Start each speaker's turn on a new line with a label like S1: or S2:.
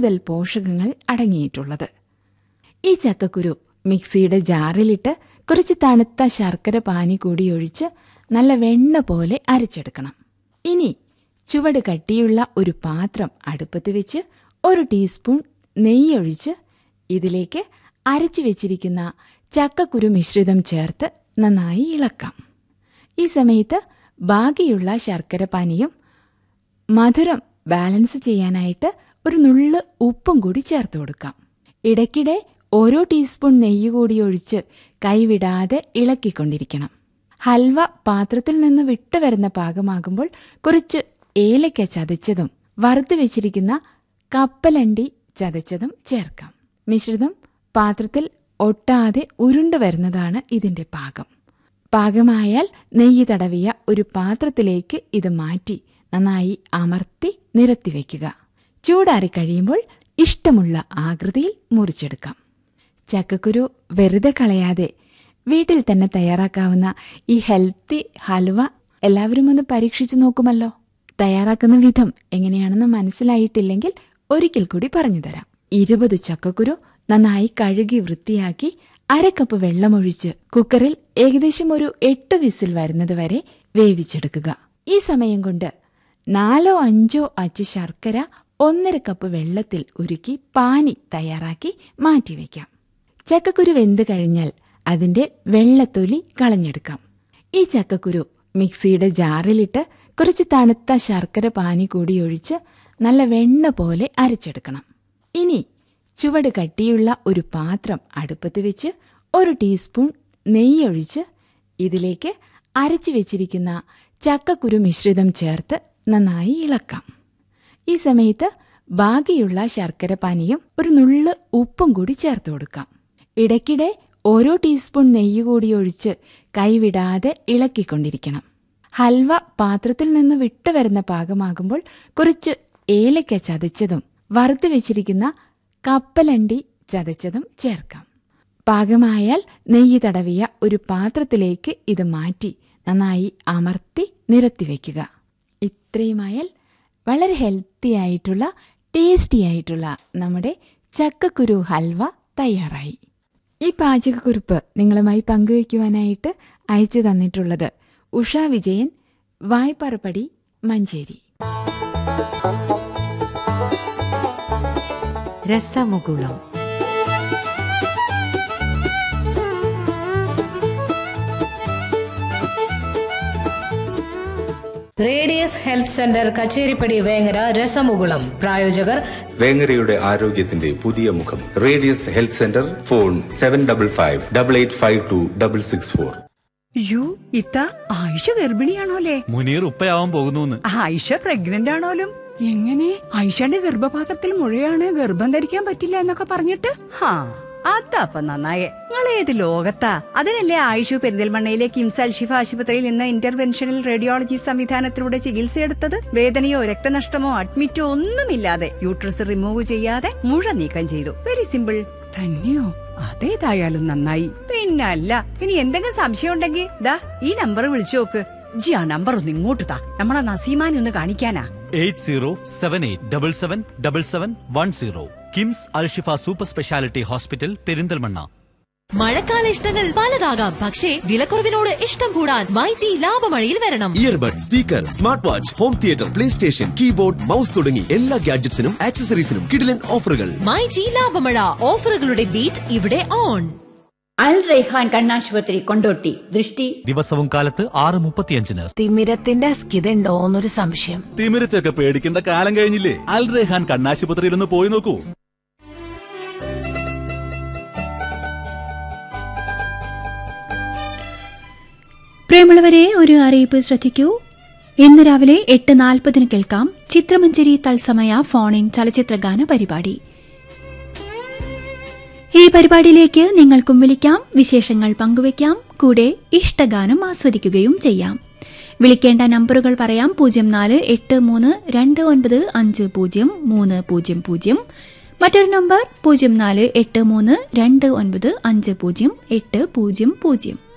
S1: കൂടുതൽ പോഷകങ്ങൾ അടങ്ങിയിട്ടുള്ളത് ഈ ചക്കക്കുരു മിക്സിയുടെ ജാറിലിട്ട് കുറച്ച് തണുത്ത ശർക്കര പാനി കൂടി ഒഴിച്ച് നല്ല വെണ്ണ പോലെ അരച്ചെടുക്കണം ഇനി ചുവട് കട്ടിയുള്ള ഒരു പാത്രം അടുപ്പത്ത് വെച്ച് ഒരു ടീസ്പൂൺ നെയ്യൊഴിച്ച് ഇതിലേക്ക് അരച്ചു വെച്ചിരിക്കുന്ന ചക്കക്കുരു മിശ്രിതം ചേർത്ത് നന്നായി ഇളക്കാം ഈ സമയത്ത് ബാക്കിയുള്ള ശർക്കര പാനിയും മധുരം ബാലൻസ് ചെയ്യാനായിട്ട് ഒരു നുള്ള് ഉപ്പും കൂടി ചേർത്ത് കൊടുക്കാം ഇടയ്ക്കിടെ ഓരോ ടീസ്പൂൺ നെയ്യ് കൂടി ഒഴിച്ച് കൈവിടാതെ ഇളക്കിക്കൊണ്ടിരിക്കണം ഹൽവ പാത്രത്തിൽ നിന്ന് വിട്ടു വരുന്ന പാകമാകുമ്പോൾ കുറച്ച് ഏലക്ക ചതച്ചതും വറുത്ത് വെച്ചിരിക്കുന്ന കപ്പലണ്ടി ചതച്ചതും ചേർക്കാം മിശ്രിതം പാത്രത്തിൽ ഒട്ടാതെ ഉരുണ്ടു വരുന്നതാണ് ഇതിന്റെ പാകം പാകമായാൽ നെയ്യ് തടവിയ ഒരു പാത്രത്തിലേക്ക് ഇത് മാറ്റി നന്നായി അമർത്തി നിരത്തി വയ്ക്കുക ചൂടാറി കഴിയുമ്പോൾ ഇഷ്ടമുള്ള ആകൃതിയിൽ മുറിച്ചെടുക്കാം ചക്കക്കുരു വെറുതെ കളയാതെ വീട്ടിൽ തന്നെ തയ്യാറാക്കാവുന്ന ഈ ഹെൽത്തി ഹൽവ എല്ലാവരും ഒന്ന് പരീക്ഷിച്ചു നോക്കുമല്ലോ തയ്യാറാക്കുന്ന വിധം എങ്ങനെയാണെന്ന് മനസ്സിലായിട്ടില്ലെങ്കിൽ ഒരിക്കൽ കൂടി പറഞ്ഞു തരാം ഇരുപത് ചക്കക്കുരു നന്നായി കഴുകി വൃത്തിയാക്കി അര കപ്പ് വെള്ളമൊഴിച്ച് കുക്കറിൽ ഏകദേശം ഒരു എട്ട് വിസിൽ വരുന്നത് വരെ വേവിച്ചെടുക്കുക ഈ സമയം കൊണ്ട് നാലോ അഞ്ചോ അച്ച് ശർക്കര ഒന്നര കപ്പ് വെള്ളത്തിൽ ഉരുക്കി പാനി തയ്യാറാക്കി മാറ്റിവെക്കാം ചക്കക്കുരു വെന്ത് കഴിഞ്ഞാൽ അതിന്റെ വെള്ളത്തൊലി കളഞ്ഞെടുക്കാം ഈ ചക്കക്കുരു മിക്സിയുടെ ജാറിലിട്ട് കുറച്ച് തണുത്ത ശർക്കര പാനി കൂടി ഒഴിച്ച് നല്ല വെണ്ണ പോലെ അരച്ചെടുക്കണം ഇനി ചുവട് കട്ടിയുള്ള ഒരു പാത്രം അടുപ്പത്ത് വെച്ച് ഒരു ടീസ്പൂൺ നെയ്യൊഴിച്ച് ഇതിലേക്ക് അരച്ചു വെച്ചിരിക്കുന്ന ചക്കക്കുരു മിശ്രിതം ചേർത്ത് നന്നായി ഇളക്കാം ഈ സമയത്ത് ബാക്കിയുള്ള ശർക്കര പാനിയും ഒരു നുള്ള് ഉപ്പും കൂടി ചേർത്ത് കൊടുക്കാം ഇടയ്ക്കിടെ ഓരോ ടീസ്പൂൺ നെയ്യ് കൂടി ഒഴിച്ച് കൈവിടാതെ ഇളക്കിക്കൊണ്ടിരിക്കണം ഹൽവ പാത്രത്തിൽ നിന്ന് വിട്ടുവരുന്ന പാകമാകുമ്പോൾ കുറച്ച് ഏലക്ക ചതച്ചതും വറുത്ത് വെച്ചിരിക്കുന്ന കപ്പലണ്ടി ചതച്ചതും ചേർക്കാം പാകമായാൽ നെയ്യ് തടവിയ ഒരു പാത്രത്തിലേക്ക് ഇത് മാറ്റി നന്നായി അമർത്തി നിരത്തി വയ്ക്കുക ഇത്രയുമായാൽ വളരെ ഹെൽത്തി ആയിട്ടുള്ള ടേസ്റ്റി ആയിട്ടുള്ള നമ്മുടെ ചക്കക്കുരു ഹൽവ തയ്യാറായി ഈ പാചകക്കുറിപ്പ് നിങ്ങളുമായി പങ്കുവയ്ക്കുവാനായിട്ട് അയച്ചു തന്നിട്ടുള്ളത് Usha Vijayan Vaipparappadi Manjeri
S2: Rasamukulam
S3: radius health centre Kacheripadi Vengara Rasamukulam പ്രായോജകർ
S4: വേങ്ങരയുടെ ആരോഗ്യത്തിന്റെ പുതിയ മുഖം radius health centre phone seven double five double eight five two double six four
S5: യു ഇത്ത ആയിഷ ഗർഭിണിയാണോലേ
S6: മുനീർ ഉപ്പയാവാൻ പോകുന്നു
S5: ആയിഷ പ്രഗ്നന്റ് ആണോലും എങ്ങനെ ആയിഷയുടെ ഗർഭപാത്രത്തിൽ മുഴയാണ് ഗർഭം ധരിക്കാൻ പറ്റില്ല എന്നൊക്കെ പറഞ്ഞിട്ട് ഹാ അതപ്പ നന്നായേ നിങ്ങൾ ഏത് ലോകത്താ അതിനല്ലേ ആയിഷു പെരിന്തൽമണ്ണയിലെ കിംസ് അൽഷിഫ ആശുപത്രിയിൽ നിന്ന് ഇന്റർവെൻഷണൽ റേഡിയോളജി സംവിധാനത്തിലൂടെ ചികിത്സയെടുത്തത് വേദനയോ രക്തനഷ്ടമോ അഡ്മിറ്റോ ഒന്നുമില്ലാതെ യൂട്രസ് റിമൂവ് ചെയ്യാതെ മുഴ നീക്കം ചെയ്തു വെരി സിമ്പിൾ തന്നെയോ അതേതായാലും നന്നായി പിന്നല്ല ഇനി എന്തെങ്കിലും സംശയം ഉണ്ടെങ്കിൽ ദാ ഈ നമ്പർ വിളിച്ചു നോക്ക് ജി ആ നമ്പർ ഒന്ന് ഇങ്ങോട്ട് താ നമ്മളെ നസീമാനെ ഒന്ന് കാണിക്കാനാ
S6: eight zero seven eight double seven double seven one zero KIMS Alshifa super speciality hospital Perinthalmanna
S7: മഴക്കാല ഇഷ്ടങ്ങൾ പലതാകാം പക്ഷേ വിലക്കുറവിനോട് ഇഷ്ടം കൂടാൻ മൈജി ലാഭമഴയിൽ വരണം
S8: earbud speaker smart watch home theatre PlayStation keyboard mouse തുടങ്ങി എല്ലാ ഗാഡ്ജറ്റ്സിനും ആക്സസറീസിനും കിടിലൻ ഓഫറുകൾ
S7: മൈജി ലാഭമഴ ഓഫറുകളുടെ ബീറ്റ് ഇവിടെ ഓൺ
S9: അൽ റൈഹാൻ കണ്ണാശുപത്രി കൊണ്ടോട്ടി ദൃഷ്ടി
S6: ദിവസവും കാലത്ത് ആറ് മുപ്പത്തിയഞ്ചിന്
S10: തിമിരത്തിന്റെ അസ്കിത ഉണ്ടോന്നൊരു സംശയം
S6: തിമിരത്തൊക്കെ പേടിക്കേണ്ട കാലം കഴിഞ്ഞില്ലേ അൽ റെഹാൻ കണ്ണാശുപത്രിയിൽ ഒന്ന് പോയി നോക്കൂ
S11: പ്രിയമുള്ളവരെ ഒരു അറിയിപ്പ് ശ്രദ്ധിക്കൂ ഇന്ന് രാവിലെ എട്ട് നാൽപ്പതിന് കേൾക്കാം ചിത്രമഞ്ചേരി തത്സമയ ഫോൺ ഇൻ ചലച്ചിത്രഗാന പരിപാടി ഈ പരിപാടിയിലേക്ക് നിങ്ങൾക്കും വിളിക്കാം വിശേഷങ്ങൾ പങ്കുവയ്ക്കാം കൂടെ ഇഷ്ടഗാനം ആസ്വദിക്കുകയും ചെയ്യാം വിളിക്കേണ്ട നമ്പറുകൾ പറയാം പൂജ്യം നാല് എട്ട് മൂന്ന് രണ്ട് ഒൻപത് അഞ്ച് പൂജ്യം മൂന്ന് പൂജ്യം പൂജ്യം മറ്റൊരു നമ്പർ പൂജ്യം നാല് എട്ട് മൂന്ന് രണ്ട് ഒൻപത് അഞ്ച് പൂജ്യം എട്ട് പൂജ്യം പൂജ്യം